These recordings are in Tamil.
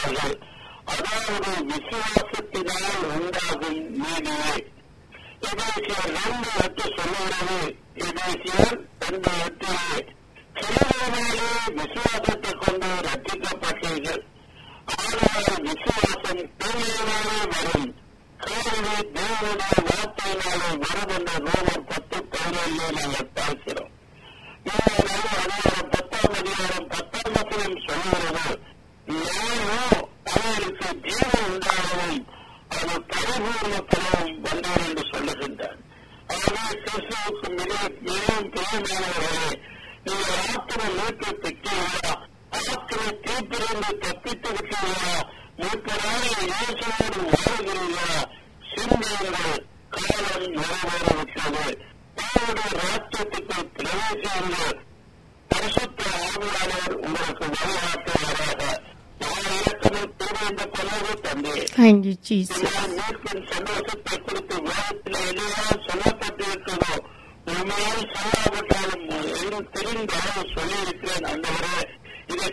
சொல்லுகிறார்கள் அதாவது விசுவாசத்தினால் உண்டாகும் நீதியே எபேசியர் ரெண்டு எட்டு சொல்லுகிறது எபேசியர் ரெண்டு எட்டிலே சிலவர்களே விசுவாசத்தை கொண்டு ரட்சிக்கப்பட்டீர்கள் ஆனால் விசுவாசம் தூய்மையினாலே வரும் கேள்வி தேவனுடைய வார்த்தையினாலே வரும் என்ற ரோமர் பத்து பதினேழு நாங்கள் பார்க்கிறோம் இந்த அதிகாரம் பத்தாம் அதிகாரம் பத்தாம் வசனம் சொல்லுகிறது நானோ அவருக்கு ஜீவன் உண்டாகவும் அது பரிபூர்ணத்தனவும் வந்தார் என்று சொல்லுகின்றார் ஆகவே கிறிஸ்துவுக்கு மிக மிகவும் பிரியமானவர்களே நீங்கள் ஆத்திர மீட்பை பெற்றீர்களா ஆத்திர தீப்பிலிருந்து தப்பித்து விட்டீர்களா மீட்பரான இயேசுவோடு வாழ்கிறீர்களா சிந்தியுங்கள் காலம் நிறைவேறிவிட்டது தேவனுடைய ராஜ்யத்துக்குள் பிரவேசியுங்கள் பரிசுத்த ஆவியானவர் உங்களுக்கு வழிகாட்டுவாராக நான் இலக்கணம் திரும்ப கொள்ளவே தந்தேன் தேங்க்யூ ஜீசஸ் நான் மீட்பின் சந்தோஷத்தை குறித்து வேதத்தில் எல்லாம் சொல்லப்பட்டிருக்கிறதோ உண்மையால் சொல்லாவிட்டாலும் எங்கும் தெரிந்த அளவு சொல்லியிருக்கிறேன் அந்தவரே இதை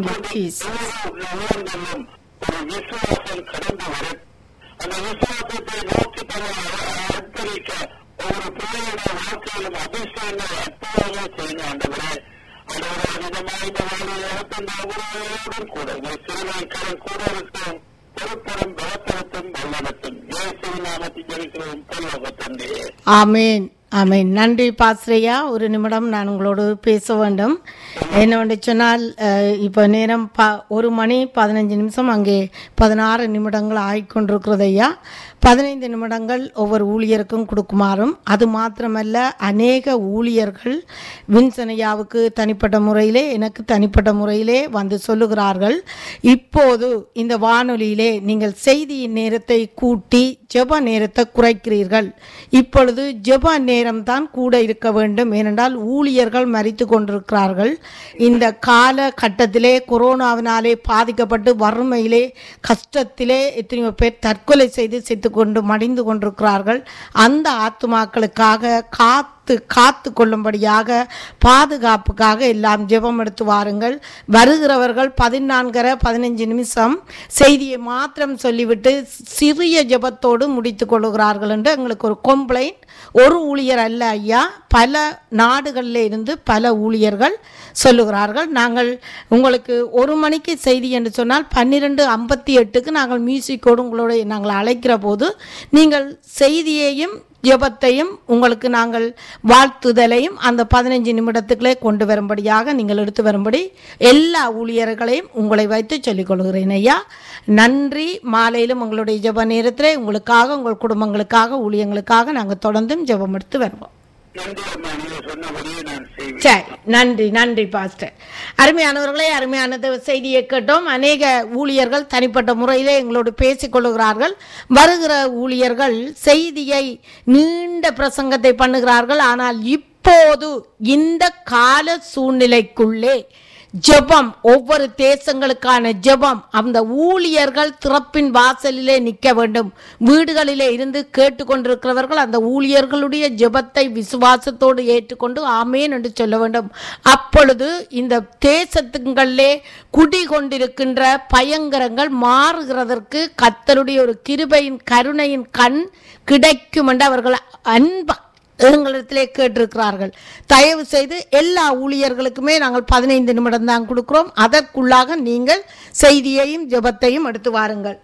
உணர்ந்தும் ஒரு விசுவாசம் கடந்து வரும் அந்த விசுவாசத்தை நோக்கி தன்னை அர்ப்பணிக்க ஒவ்வொரு பிள்ளையுடைய வாழ்க்கையிலும் அதிசயங்கள் அற்புதமாக செய்யணும் ஆண்டவரே ஆண்டவரே அதிகமாக இந்த வாழ்வில் இடத்தின் ஒவ்வொருவரோடும் கூட உங்கள் சிறுநாய்க்காரன் கூட இருக்கிறோம் பொறுப்பரும் பலத்தரத்தும் வல்லடத்தும் இயேசுவின் நாமத்தில் ஜெயிக்கிறோம் பல்லவ தந்தையே ஆமேன் ஆமேன் நன்றி பாஸ்ரையா ஒரு நிமிடம் நான் உங்களோடு பேச வேண்டும் என்னவென்று சொன்னால் அஹ், இப்போ நேரம் ப ஒரு மணி பதினஞ்சு நிமிஷம் அங்கே பதினாறு நிமிடங்கள் ஆகிக்கொண்டிருக்கிறது ஐயா பதினைந்து நிமிடங்கள் ஒவ்வொரு ஊழியருக்கும் கொடுக்குமாறும் அது மாத்திரமல்ல அநேக ஊழியர்கள் வின்சனையாவுக்கு தனிப்பட்ட முறையிலே எனக்கு தனிப்பட்ட முறையிலே வந்து சொல்லுகிறார்கள் இப்போது இந்த வானொலியிலே நீங்கள் செய்தியின் நேரத்தை கூட்டி ஜெப நேரத்தை குறைக்கிறீர்கள் இப்பொழுது ஜெப நேரம்தான் கூட இருக்க வேண்டும் ஏனென்றால் ஊழியர்கள் மறித்து கொண்டிருக்கிறார்கள் இந்த கால கட்டத்திலே கொரோனாவினாலே பாதிக்கப்பட்டு வறுமையிலே கஷ்டத்திலே எத்தனையோ பேர் தற்கொலை செய்து செத்து கொண்டு மடிந்து கொண்டிருக்கிறார்கள் அந்த ஆத்துமாக்களுக்காக காத்து காத்து கொள்ளும்படியாக பாதுகாப்புக்காக எல்லாம் ஜெபம் எடுத்து வாருங்கள் வருகிறவர்கள் பதினான்கரை பதினஞ்சு நிமிஷம் செய்தியை மாத்திரம் சொல்லிவிட்டு சிறிய ஜெபத்தோடு முடித்து கொள்ளுகிறார்கள் என்று எங்களுக்கு ஒரு கம்ப்ளைண்ட் ஒரு ஊழியர் அல்ல ஐயா பல நாடுகளில் இருந்து பல ஊழியர்கள் சொல்லுகிறார்கள் நாங்கள் உங்களுக்கு ஒரு மணிக்கு செய்தி என்று சொன்னால் பன்னிரெண்டு ஐம்பத்தி எட்டுக்கு நாங்கள் மியூசிக்கோடு உங்களோட நாங்கள் அழைக்கிற போது நீங்கள் செய்தியையும் ஜெபத்தையும் உங்களுக்கு நாங்கள் வாழ்த்துதலையும் அந்த பதினஞ்சு நிமிடத்துக்குள்ளே கொண்டு வரும்படியாக நீங்கள் எடுத்து வரும்படி எல்லா ஊழியர்களையும் உங்களை வைத்து சொல்லிக் கொள்கிறேன் ஐயா நன்றி மாலையிலும் உங்களுடைய ஜெப நேரத்தில் உங்களுக்காக உங்கள் குடும்பங்களுக்காக ஊழியங்களுக்காக நாங்கள் தொடர்ந்தும் ஜெபம் எடுத்து வருவோம் நன்றி அம்மா நீங்க சொன்னபடியே நான் செய்வேன் சரி நன்றி நன்றி பாஸ்டர் அருமையானவர்களே அருமையான தேவ செய்தியை கேட்டோம் அநேக ஊழியர்கள் தனிப்பட்ட முறையிலே எங்களோடு பேசிக் கொள்ளுகிறார்கள் வருகிற ஊழியர்கள் செய்தியை நீண்ட பிரசங்கத்தை பண்ணுகிறார்கள் ஆனால் இப்போது இந்த கால சூழ்நிலைக்குள்ளே ஜெபம் ஒவ்வொரு தேசங்களுக்கான ஜெபம் அந்த ஊழியர்கள் திறப்பின் வாசலிலே நிற்க வேண்டும் வீடுகளிலே இருந்து கேட்டுக்கொண்டிருக்கிறவர்கள் அந்த ஊழியர்களுடைய ஜெபத்தை விசுவாசத்தோடு ஏற்றுக்கொண்டு ஆமேன் என்று சொல்ல வேண்டும் அப்பொழுது இந்த தேசத்துங்களிலே குடிகொண்டிருக்கின்ற பயங்கரங்கள் மாறுகிறதற்கு கத்தருடைய ஒரு கிருபையின் கருணையின் கண் கிடைக்கும் என்று அவர்கள் அன்பா எங்களிடத்திலே கேட்டிருக்கிறார்கள் தயவு செய்து எல்லா ஊழியர்களுக்குமே நாங்கள் பதினைந்து நிமிடம் தான் கொடுக்கிறோம் அதற்குள்ளாக நீங்கள் செய்தியையும் ஜெபத்தையும் எடுத்து வாருங்கள்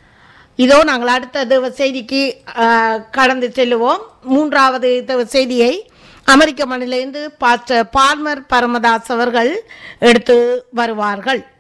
இதோ நாங்கள் அடுத்த தேவ செய்திக்கு ஆ, கடந்து செல்லுவோம் மூன்றாவது தேவ செய்தியை அமெரிக்க மண்ணிலிருந்து பாஸ்டர் பார்மர் பரமதாஸ் அவர்கள் எடுத்து வருவார்கள்